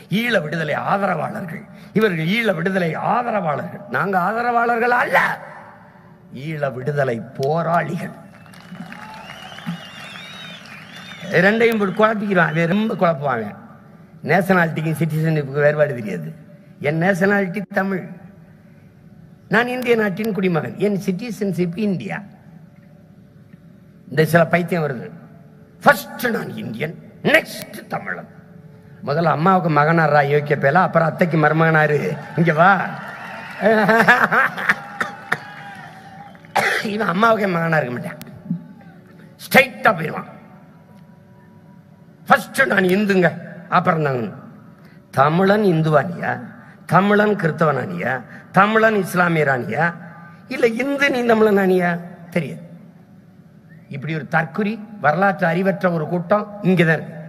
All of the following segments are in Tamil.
ஈழ விடுதலை ஆதரவாளர்கள் இவர்கள் ஈழ விடுதலை ஆதரவாளர்கள் நாங்க ஆதரவாளர்கள் அல்ல ஈழ விடுதலை போராளிகள் ரெண்டையும் போட்டு குழப்பிக்கிறான் அவன் ரொம்ப குழப்புவாங்க நேஷனாலிட்டிக்கும் சிட்டிசனுக்கு வேறுபாடு தெரியாது என் நேஷனாலிட்டி தமிழ் நான் இந்திய நாட்டின் குடிமகன் என் சிட்டிசன்ஷிப் இந்தியா இந்த சில பைத்தியம் வருது ஃபர்ஸ்ட் நான் இந்தியன் நெக்ஸ்ட் தமிழன் முதல்ல அம்மாவுக்கு மகனாரா யோக்கிய பேலா அப்புறம் அத்தைக்கு மருமகனாரு இங்க வா இவன் அம்மாவுக்கே மகனா இருக்க மாட்டான் ஸ்ட்ரைட்டா போயிடுவான் ஃபர்ஸ்ட் நான் இந்துங்க அப்புறம் நான் தமிழன் இந்துவானியா தமிழன் கிறிஸ்தவனானியா தமிழன் இஸ்லாமியரானியா இல்ல இந்து நீ தமிழனானியா தெரியாது இப்படி ஒரு தற்குறி வரலாற்று அறிவற்ற ஒரு கூட்டம் இங்கதான் இருக்கு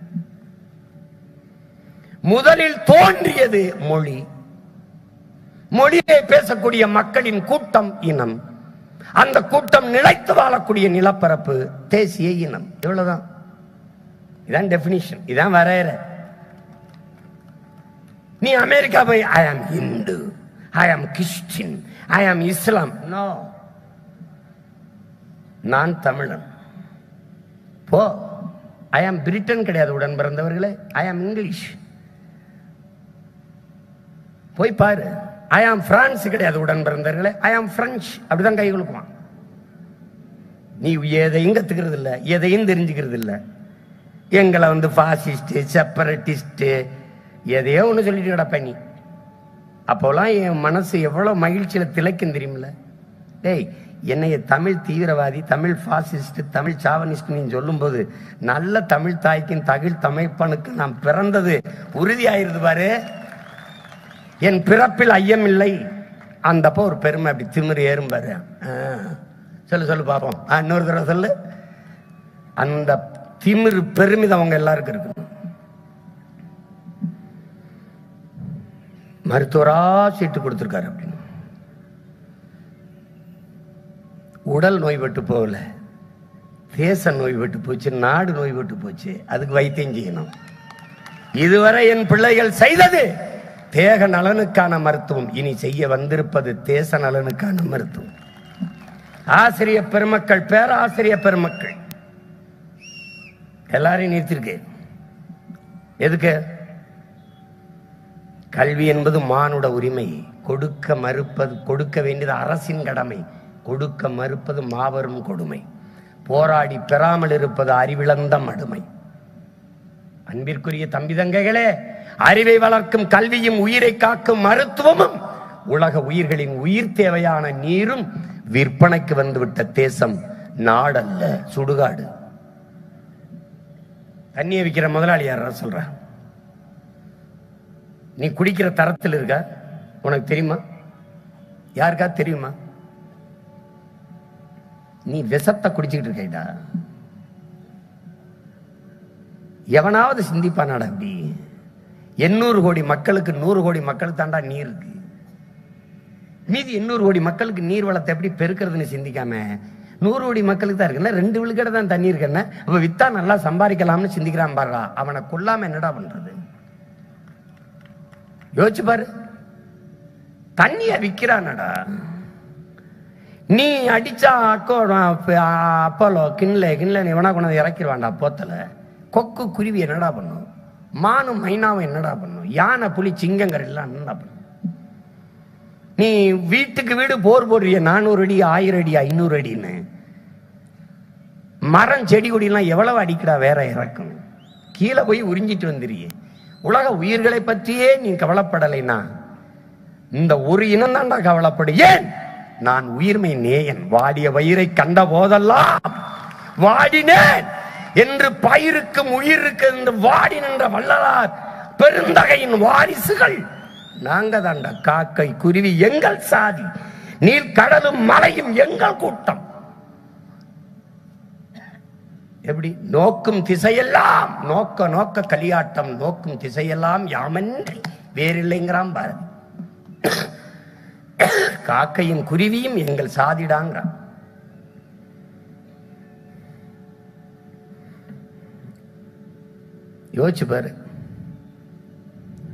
முதலில் தோன்றியது மொழி மொழியை பேசக்கூடிய மக்களின் கூட்டம் இனம் அந்த கூட்டம் நிலைத்து வாழக்கூடிய நிலப்பரப்பு தேசிய இனம் இவ்வளவுதான் இதான் டெபினிஷன் இதான் வரையறை நீ அமெரிக்கா போய் ஐ ஆம் இந்து ஐ ஆம் கிறிஸ்டின் ஐ ஆம் இஸ்லாம் நோ நான் தமிழன் போ ஐ ஆம் பிரிட்டன் கிடையாது உடன் பிறந்தவர்களே ஐ ஆம் இங்கிலீஷ் போய் பாரு ஐ ஆம் பிரான்ஸ் கிடையாது உடன் பிறந்தவர்களே ஐ ஆம் பிரெஞ்சு அப்படிதான் கை குலுக்குவான் நீ எதையும் கத்துக்கிறது இல்ல எதையும் தெரிஞ்சுக்கிறது இல்ல எங்களை வந்து பாசிஸ்ட் செப்பரட்டிஸ்ட் எதையோ ஒன்று சொல்லிட்டு கிடப்ப நீ அப்போலாம் என் மனசு எவ்வளவு மகிழ்ச்சியில திளைக்கும் தெரியுமில்ல டேய் என்னைய தமிழ் தீவிரவாதி தமிழ் பாசிஸ்ட் தமிழ் சாவனிஸ்ட் நீ சொல்லும்போது நல்ல தமிழ் தாய்க்கும் தகிழ் தமிழ்ப்பனுக்கு நான் பிறந்தது உறுதியாயிருது பாரு என் பிறப்பில் ஐயம் இல்லை அந்தப்போ ஒரு பெருமை அப்படி திமிரு ஏறும் பாரு ஆ. சொல்லு சொல்லு பாப்போம் ஆ, இன்னொரு தடவை சொல்லு அந்த திமிரு பெருமிதம் அவங்க எல்லாருக்கும் இருக்கு மருத்துவரா சீட்டு கொடுத்துருக்காரு அப்படின்னு உடல் நோய்பட்டு போகல தேச நோய்பட்டு போச்சு நாடு நோய்பட்டு போச்சு அதுக்கு வைத்தியம் செய்யணும் இதுவரை என் பிள்ளைகள் செய்தது தேக நலனுக்கான மருத்துவம் இனி செய்ய வந்திருப்பது தேச நலனுக்கான மருத்துவம் ஆசிரிய பெருமக்கள் பேராசிரிய பெருமக்கள் எல்லாரையும் நிறுத்திருக்கு எதுக்கு கல்வி என்பது மானுட உரிமை கொடுக்க மறுப்பது கொடுக்க வேண்டியது அரசின் கடமை கொடுக்க மறுப்பது மாபெரும் கொடுமை போராடி பெறாமல் இருப்பது அறிவிழந்த மடுமை அன்பிற்குரிய தம்பி தங்கைகளே அறிவை வளர்க்கும் கல்வியும் உயிரை காக்கும் மருத்துவமும் உலக உயிர்களின் உயிர் தேவையான நீரும் விற்பனைக்கு வந்துவிட்ட தேசம் நாடல்ல சுடுகாடு தண்ணியை விற்கிற முதலாளி யாரா சொல்ற நீ குடிக்கிற தரத்தில் இருக்க உனக்கு தெரியுமா யாருக்கா தெரியுமா நீ விஷத்தை குடிச்சுக்கிட்டு இருக்கேடா எவனாவது சிந்திப்பானாடா அப்படி எண்ணூறு கோடி மக்களுக்கு நூறு கோடி மக்கள் தாண்டா நீர் இருக்கு மீதி எண்ணூறு கோடி மக்களுக்கு நீர் வளத்தை எப்படி பெருக்கிறதுன்னு சிந்திக்காம நூறு கோடி மக்களுக்கு தான் இருக்குன்னா ரெண்டு விழுக்கடை தான் தண்ணி இருக்குன்னா அப்ப வித்தா நல்லா சம்பாதிக்கலாம்னு சிந்திக்கிறான் பாருடா அவனை கொல்லாம என்னடா பண்றது யோசிச்சு பாரு தண்ணிய விக்கிறானடா நீ அடிச்சா அக்கோ அப்போலோ கிண்ணல கிண்ணல எவனா கொண்டாந்து இறக்கிடுவான்டா போத்தல கொக்கு குருவி என்னடா பண்ணும் மானும் மைனாவும் என்னடா பண்ணும் யானை புலி சிங்கங்கர் எல்லாம் என்னடா பண்ணும் நீ வீட்டுக்கு வீடு போர் போடுறிய நானூறு அடி ஆயிரம் அடி ஐநூறு அடின்னு மரம் செடி கொடியெல்லாம் எவ்வளவு அடிக்கடா வேற இறக்கும் கீழே போய் உறிஞ்சிட்டு வந்துருயே உலக உயிர்களை பற்றியே நீ கவலைப்படலைனா இந்த ஒரு இனம் தாண்டா கவலைப்படு ஏன் நான் உயிர்மை நேயன் வாடிய வயிறை கண்ட போதெல்லாம் வாடினேன் என்று பயிருக்கும் உயிருக்கு என்று வாடி நின்ற வள்ளலார் பெருந்தகையின் வாரிசுகள் நாங்க தாண்டா காக்கை குருவி எங்கள் சாதி நீல் கடலும் மலையும் எங்கள் கூட்டம் எப்படி நோக்கும் திசையெல்லாம் நோக்க நோக்க கலியாட்டம் நோக்கும் திசையெல்லாம் யாமன்றி வேறில்லைங்கிறான் பாரதி காக்கையும் குருவியும் எங்கள் சாதிடாங்கிறான் யோசிச்சு பாரு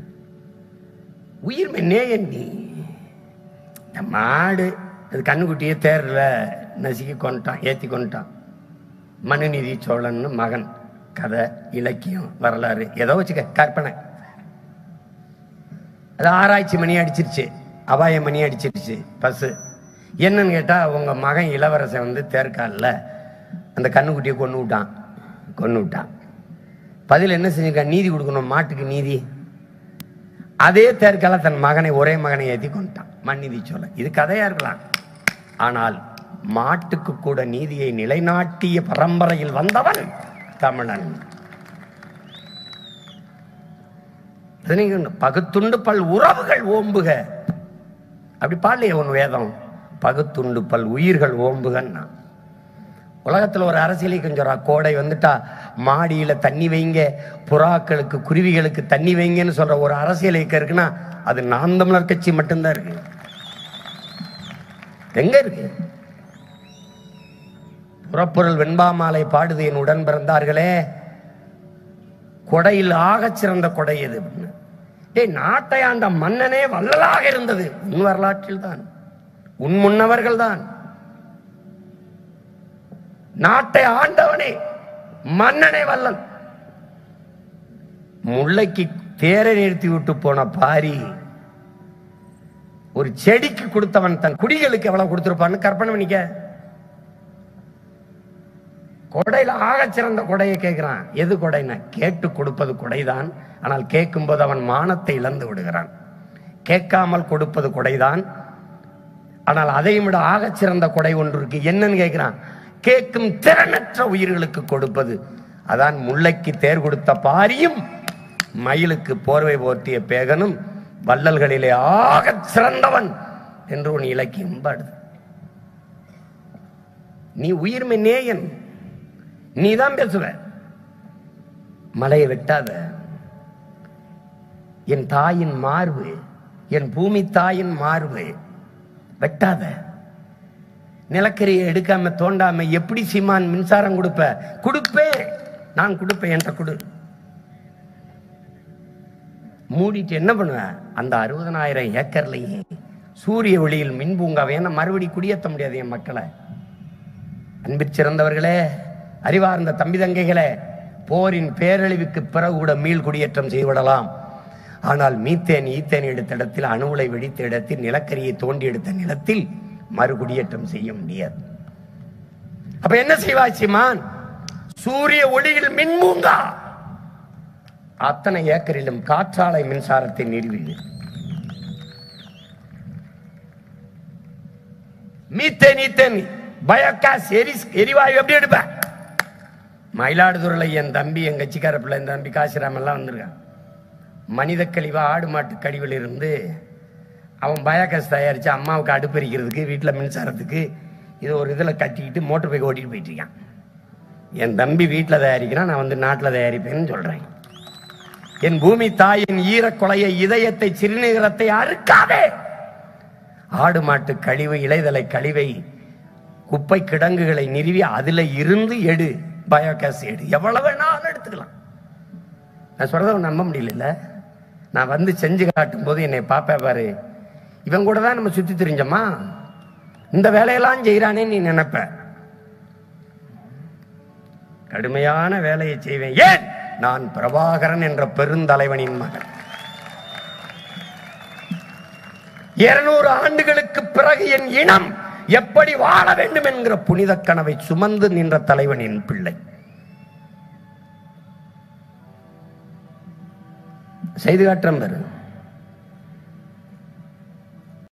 உயிர் நேயன் நீ இந்த மாடு அது கண்ணுக்குட்டியே தேர்ல நசுக்கி கொண்டுட்டான் ஏத்தி கொண்டுட்டான் மனுநீதி சோழன்னு மகன் கதை இலக்கியம் வரலாறு ஏதோ வச்சுக்க கற்பனை அது ஆராய்ச்சி மணி அடிச்சிருச்சு அபாய மணி அடிச்சிருச்சு பஸ்ஸு என்னன்னு கேட்டா உங்க மகன் இளவரசன் வந்து தேர்க்கால்ல அந்த கண்ணுக்குட்டியை கொண்டு விட்டான் கொண்டு விட்டான் பதில் என்ன செஞ்சிருக்கான் நீதி கொடுக்கணும் மாட்டுக்கு நீதி அதே தேர்க்கால தன் மகனை ஒரே மகனை ஏத்தி கொண்டுட்டான் மண்நீதி சொல்ல இது கதையா இருக்கலாம் ஆனால் மாட்டுக்கு கூட நீதியை நிலைநாட்டிய பரம்பரையில் வந்தவன் தமிழன் பதினேழு, பகுத்துண்டு பல் உறவுகள் ஓம்புக அப்படி பாடலையே உன் வேதம் பகுத்துண்டு பல் உயிர்கள் ஓம்புகன்னா உலகத்துல ஒரு அரசியலை கொஞ்சம் கோடை வந்துட்டா மாடியில தண்ணி வைங்க புறாக்களுக்கு குருவிகளுக்கு தண்ணி வைங்கன்னு சொல்ற ஒரு அரசியல் இயக்கம் இருக்குன்னா அது நாம் தமிழர் கட்சி மட்டும்தான் இருக்கு எங்க இருக்கு புறப்பொருள் வெண்பாமாலை பாடுது என் உடன் பிறந்தார்களே கொடையில் ஆகச் சிறந்த கொடை எது அப்படின்னு. டேய் நாட்டை ஆண்ட மன்னனே வள்ளலாக இருந்தது உன் வரலாற்றில் தான் உன் முன்னவர்கள் தான் நாட்டை ஆண்டவனே மன்னனே வல்லன் முல்லைக்கு தேரை நிறுத்தி விட்டு போன பாரி ஒரு செடிக்கு கொடுத்தவன் தன் குடிகளுக்கு எவ்வளவு கொடுத்திருப்பான்னு கற்பனை பண்ணிக்க கொடையில ஆகச் சிறந்த கொடையை கேட்கிறான் எது கொடைன்னா கேட்டு கொடுப்பது கொடைதான் ஆனால் கேட்கும்போது அவன் மானத்தை இழந்து விடுகிறான் கேட்காமல் கொடுப்பது கொடைதான் ஆனால் அதையும் விட ஆகச் சிறந்த கொடை ஒன்று இருக்கு என்னன்னு கேட்கிறான் கேட்கும் திறனற்ற உயிர்களுக்கு கொடுப்பது அதான் முல்லைக்கு தேர் கொடுத்த பாரியும் மயிலுக்கு போர்வை போர்த்திய பேகனும் வள்ளல்களிலே ஆகச் சிறந்தவன் என்று உன் இலக்கியம் பாடுது நீ உயிர்மை நேயன் நீ தான் பேசுவ மலையை வெட்டாத என் தாயின் மார்பு என் பூமி தாயின் மார்பு வெட்டாத நிலக்கரியை எடுக்காம தோண்டாம எப்படி சீமான் மின்சாரம் கொடுப்ப கொடுப்பேன் நான் கொடுப்பேன் என்கிட்ட கொடு மூடிட்டு என்ன பண்ணுவ அந்த அறுபதனாயிரம் ஏக்கர்லயே சூரிய ஒளியில் மின் பூங்காவை ஏன்னா மறுபடி குடியேற்ற முடியாது என் மக்களை அன்பிற் சிறந்தவர்களே அறிவார்ந்த தம்பி தங்கைகளே போரின் பேரழிவுக்கு பிறகு கூட மீள் குடியேற்றம் செய்துவிடலாம் ஆனால் மீத்தேன் ஈத்தேன் எடுத்த இடத்தில் அணுவுலை வெடித்த இடத்தில் நிலக்கரியை தோண்டி எடுத்த நிலத்தில் மறுகுடியேற்றம் செய்ய முடியாது அப்ப என்ன செய்வாய் சீமான் சூரிய ஒளியில் மின்மூங்கா அத்தனை ஏக்கரிலும் காற்றாலை மின்சாரத்தை நிறுவி மீத்தேன் ஈத்தேன் பயோகாஸ் எரி எரிவாயு எப்படி எடுப்ப மயிலாடுதுறையில் என் தம்பி என் கட்சிக்கார பிள்ளை என் தம்பி காசிராம் எல்லாம் வந்திருக்கான் மனித கழிவா ஆடு மாட்டு கழிவில் இருந்து அவன் பயோகாஸ் தயாரித்து அம்மாவுக்கு அடுப்பெரிக்கிறதுக்கு வீட்டில் மின்சாரத்துக்கு இது ஒரு இதில் கட்டிக்கிட்டு மோட்டர் பைக் ஓட்டிட்டு போயிட்டு இருக்கான் என் தம்பி வீட்டில் தயாரிக்கிறான் நான் வந்து நாட்டில் தயாரிப்பேன்னு சொல்கிறேன் என் பூமி தாயின் ஈரக்கொலையை இதயத்தை சிறுநீரத்தை அறுக்காதே ஆடு மாட்டு கழிவு இலைதலை கழிவை குப்பை கிடங்குகளை நிறுவி அதுல இருந்து எடு பயோகேஸ் எடு எவ்வளவு வேணாலும் எடுத்துக்கலாம் நான் சொல்றத உன் நம்ப முடியல நான் வந்து செஞ்சு காட்டும் போது என்னை பாப்பா பாரு இவன் கூட தான் நம்ம சுத்தி தெரிஞ்சோமா இந்த வேலையெல்லாம் செய்யறானே நீ நினைப்ப கடுமையான வேலையை செய்வேன் ஏன் நான் பிரபாகரன் என்ற பெருந்தலைவனின் மகன் இருநூறு ஆண்டுகளுக்கு பிறகு என் இனம் எப்படி வாழ வேண்டும் என்கிற புனித கனவை சுமந்து நின்ற தலைவனின் பிள்ளை செய்து காட்டுறேன் பாரு